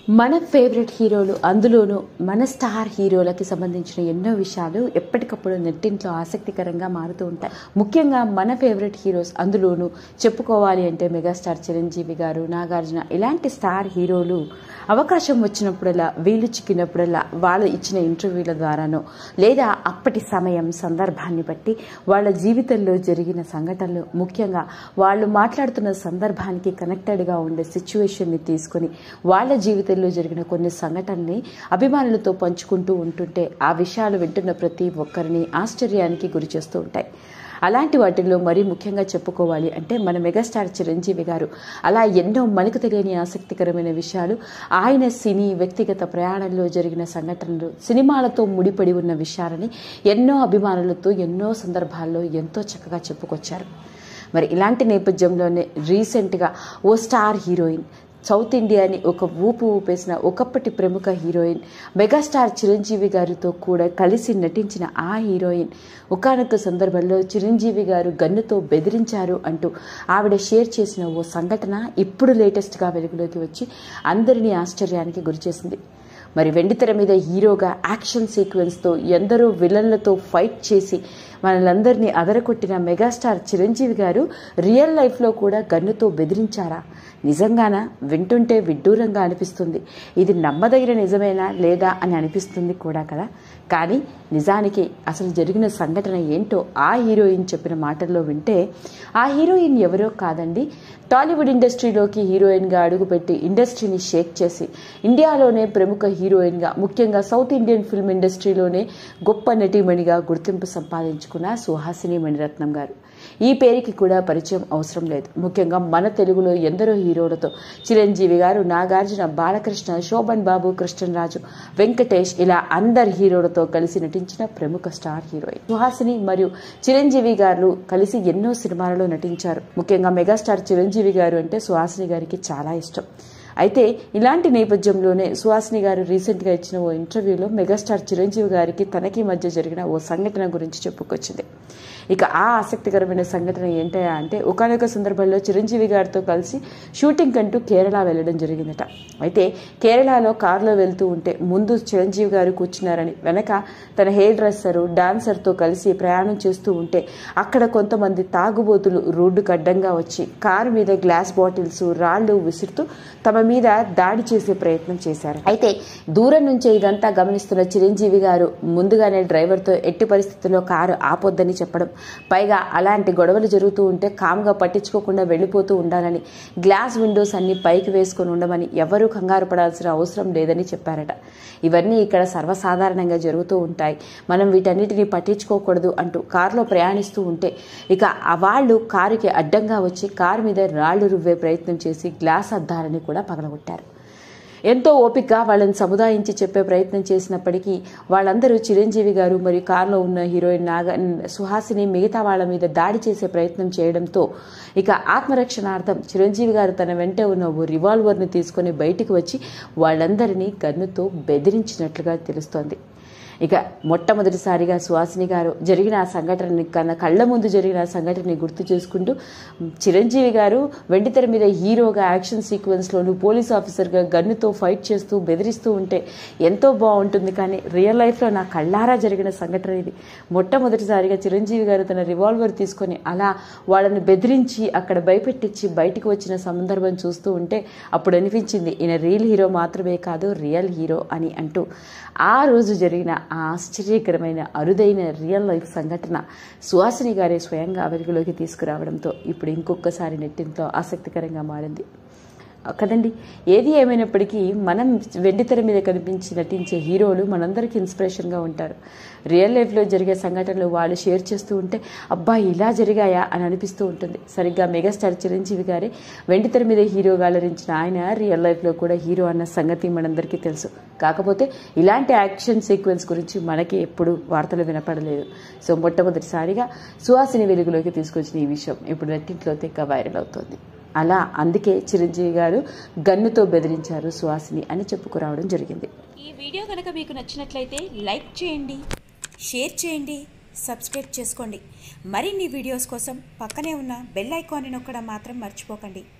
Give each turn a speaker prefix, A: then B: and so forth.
A: మన ఫేవరెట్ హీరోలు అందులోనూ మన స్టార్ హీరోలకి సంబంధించిన ఎన్నో విషయాలు ఎప్పటికప్పుడు నెట్టింట్లో ఆసక్తికరంగా మారుతూ ఉంటాయి ముఖ్యంగా మన ఫేవరెట్ హీరోస్ అందులోనూ చెప్పుకోవాలి అంటే మెగాస్టార్ చిరంజీవి గారు నాగార్జున ఇలాంటి స్టార్ హీరోలు అవకాశం వచ్చినప్పుడల్లా వీలు చిక్కినప్పుడల్లా వాళ్ళు ఇచ్చిన ఇంటర్వ్యూల ద్వారానో లేదా అప్పటి సమయం సందర్భాన్ని బట్టి వాళ్ళ జీవితంలో జరిగిన సంఘటనలు ముఖ్యంగా వాళ్ళు మాట్లాడుతున్న సందర్భానికి కనెక్టెడ్గా ఉండే సిచ్యువేషన్ని తీసుకొని వాళ్ళ జీవితంలో జరిగిన కొన్ని సంఘటనల్ని అభిమానులతో పంచుకుంటూ ఉంటుంటే ఆ విషయాలు వింటున్న ప్రతి ఒక్కరిని ఆశ్చర్యానికి గురి చేస్తూ ఉంటాయి అలాంటి వాటిల్లో మరీ ముఖ్యంగా చెప్పుకోవాలి అంటే మన మెగాస్టార్ చిరంజీవి గారు అలా ఎన్నో మనకు తెలియని ఆసక్తికరమైన విషయాలు ఆయన సినీ వ్యక్తిగత ప్రయాణంలో జరిగిన సంఘటనలు సినిమాలతో ముడిపడి ఉన్న విషయాలని ఎన్నో అభిమానులతో ఎన్నో సందర్భాల్లో ఎంతో చక్కగా చెప్పుకొచ్చారు మరి ఇలాంటి నేపథ్యంలోనే రీసెంట్గా ఓ స్టార్ హీరోయిన్ సౌత్ ఇండియాని ఒక ఊపు ఊపేసిన ఒకప్పటి ప్రముఖ హీరోయిన్ మెగాస్టార్ చిరంజీవి గారితో కూడా కలిసి నటించిన ఆ హీరోయిన్ ఒకనొక సందర్భంలో చిరంజీవి గారు గన్నుతో బెదిరించారు అంటూ ఆవిడ షేర్ చేసిన ఓ సంఘటన ఇప్పుడు లేటెస్ట్గా వెలుగులోకి వచ్చి అందరినీ ఆశ్చర్యానికి గురిచేసింది మరి వెండితెర మీద హీరోగా యాక్షన్ సీక్వెన్స్తో ఎందరో విలన్లతో ఫైట్ చేసి మనలందరినీ అదరకొట్టిన మెగాస్టార్ చిరంజీవి గారు రియల్ లైఫ్లో కూడా గన్నుతో బెదిరించారా నిజంగానా వింటుంటే విడ్డూరంగా అనిపిస్తుంది ఇది నమ్మదగిన నిజమేనా లేదా అని అనిపిస్తుంది కూడా కదా కానీ నిజానికి అసలు జరిగిన సంఘటన ఏంటో ఆ హీరోయిన్ చెప్పిన మాటల్లో వింటే ఆ హీరోయిన్ ఎవరో కాదండి టాలీవుడ్ ఇండస్ట్రీలోకి హీరోయిన్గా అడుగుపెట్టి ఇండస్ట్రీని షేక్ చేసి ఇండియాలోనే ప్రముఖ హీరోయిన్గా ముఖ్యంగా సౌత్ ఇండియన్ ఫిల్మ్ ఇండస్ట్రీలోనే గొప్ప నటీమణిగా గుర్తింపు సంపాదించుకున్న సుహాసిని మణిరత్నం గారు ఈ పేరుకి కూడా పరిచయం అవసరం లేదు ముఖ్యంగా మన తెలుగులో ఎందరో హీరోలతో చిరంజీవి గారు నాగార్జున బాలకృష్ణ శోభన్ బాబు కృష్ణరాజు వెంకటేష్ ఇలా అందరి హీరోలతో కలిసి నటించిన ప్రముఖ స్టార్ హీరోయిన్ సుహాసిని మరియు చిరంజీవి గారు కలిసి ఎన్నో సినిమాలలో నటించారు ముఖ్యంగా మెగాస్టార్ చిరంజీవి గారు అంటే సుహాసిని గారికి చాలా ఇష్టం అయితే ఇలాంటి నేపథ్యంలోనే సుహాసిని గారు రీసెంట్గా ఇచ్చిన ఓ ఇంటర్వ్యూలో మెగాస్టార్ చిరంజీవి గారికి తనకి మధ్య జరిగిన ఓ సంఘటన గురించి చెప్పుకొచ్చింది ఇక ఆ ఆసక్తికరమైన సంఘటన ఏంటయా అంటే ఒకనొక సందర్భంలో చిరంజీవి గారితో కలిసి షూటింగ్ అంటూ కేరళ వెళ్ళడం జరిగిందట అయితే కేరళలో కారులో వెళ్తూ ఉంటే ముందు చిరంజీవి గారు కూర్చున్నారని వెనక తన హెయిర్ డ్రెస్సరు డాన్సర్తో కలిసి ప్రయాణం చేస్తూ ఉంటే అక్కడ కొంతమంది తాగుబోతులు రోడ్డుకు అడ్డంగా వచ్చి కారు మీద గ్లాస్ బాటిల్స్ రాళ్లు విసురుతూ తమ మీద దాడి చేసే ప్రయత్నం చేశారు అయితే దూరం నుంచే ఇదంతా గమనిస్తున్న చిరంజీవి గారు ముందుగానే డ్రైవర్తో ఎట్టి పరిస్థితుల్లో కారు ఆపొద్దని చెప్పడం పైగా అలాంటి గొడవలు జరుగుతూ ఉంటే కామ్గా పట్టించుకోకుండా వెళ్ళిపోతూ ఉండాలని గ్లాస్ విండోస్ అన్ని పైకి వేసుకొని ఉండమని ఎవరూ కంగారు పడాల్సిన అవసరం లేదని చెప్పారట ఇవన్నీ ఇక్కడ సర్వసాధారణంగా జరుగుతూ ఉంటాయి మనం వీటన్నిటిని పట్టించుకోకూడదు అంటూ కారులో ప్రయాణిస్తూ ఉంటే ఇక ఆ వాళ్ళు కారుకి అడ్డంగా వచ్చి కారు మీద రాళ్లు రువ్వే ప్రయత్నం చేసి గ్లాస్ అద్దాలని కూడా పగలగొట్టారు ఎంతో ఓపికగా వాళ్ళని సముదాయించి చెప్పే ప్రయత్నం చేసినప్పటికీ వాళ్ళందరూ చిరంజీవి గారు మరియు కారులో ఉన్న హీరోయిన్ నాగ సుహాసిని మిగతా వాళ్ళ మీద దాడి చేసే ప్రయత్నం చేయడంతో ఇక ఆత్మరక్షణార్థం చిరంజీవి గారు తన వెంట ఉన్న ఓ రివాల్వర్ని తీసుకొని బయటికి వచ్చి వాళ్ళందరినీ గన్నుతో బెదిరించినట్లుగా తెలుస్తోంది ఇక మొట్టమొదటిసారిగా సుహాసిని గారు జరిగిన ఆ సంఘటనని కన్నా కళ్ళ ముందు జరిగిన ఆ సంఘటనని గుర్తు చేసుకుంటూ చిరంజీవి గారు వెండితెర మీద హీరోగా యాక్షన్ సీక్వెన్స్లోను పోలీస్ ఆఫీసర్గా గన్నుతో ఫైట్ చేస్తూ బెదిరిస్తూ ఉంటే ఎంతో బాగుంటుంది కానీ రియల్ లైఫ్లో నా కళ్ళారా జరిగిన సంఘటన ఇది మొట్టమొదటిసారిగా చిరంజీవి గారు తన రివాల్వర్ తీసుకొని అలా వాళ్ళని బెదిరించి అక్కడ భయపెట్టించి బయటకు వచ్చిన సందర్భం చూస్తూ ఉంటే అప్పుడు అనిపించింది ఈయన రియల్ హీరో మాత్రమే కాదు రియల్ హీరో అని అంటూ ఆ రోజు జరిగిన ఆ ఆశ్చర్యకరమైన అరుదైన రియల్ లైఫ్ సంఘటన సుహాసిని గారే స్వయంగా వెలుగులోకి తీసుకురావడంతో ఇప్పుడు ఇంకొకసారి నెట్టింతో ఆసక్తికరంగా మారింది కదండి ఏది ఏమైనప్పటికీ మనం వెండితెర మీద కనిపించి నటించే హీరోలు మనందరికీ ఇన్స్పిరేషన్గా ఉంటారు రియల్ లైఫ్లో జరిగే సంఘటనలు వాళ్ళు షేర్ చేస్తూ ఉంటే అబ్బా ఇలా జరిగాయా అని అనిపిస్తూ ఉంటుంది సరిగ్గా మెగాస్టార్ చిరంజీవి గారే వెండితెర మీద హీరోగా అలరించిన ఆయన రియల్ లైఫ్లో కూడా హీరో అన్న సంగతి మనందరికీ తెలుసు కాకపోతే ఇలాంటి యాక్షన్ సీక్వెన్స్ గురించి మనకి ఎప్పుడు వార్తలు వినపడలేదు సో మొట్టమొదటిసారిగా సుహాసిని వెలుగులోకి తీసుకొచ్చిన ఈ విషయం ఇప్పుడు నెట్టింట్లో తెక్క వైరల్ అవుతోంది అలా అందుకే చిరంజీవి గారు గన్నుతో బెదిరించారు సుహాసిని అని చెప్పుకురావడం జరిగింది
B: ఈ వీడియో కనుక మీకు నచ్చినట్లయితే లైక్ చేయండి షేర్ చేయండి సబ్స్క్రైబ్ చేసుకోండి మరిన్ని వీడియోస్ కోసం పక్కనే ఉన్న బెల్ ఐకాన్ని నొక్కడం మాత్రం మర్చిపోకండి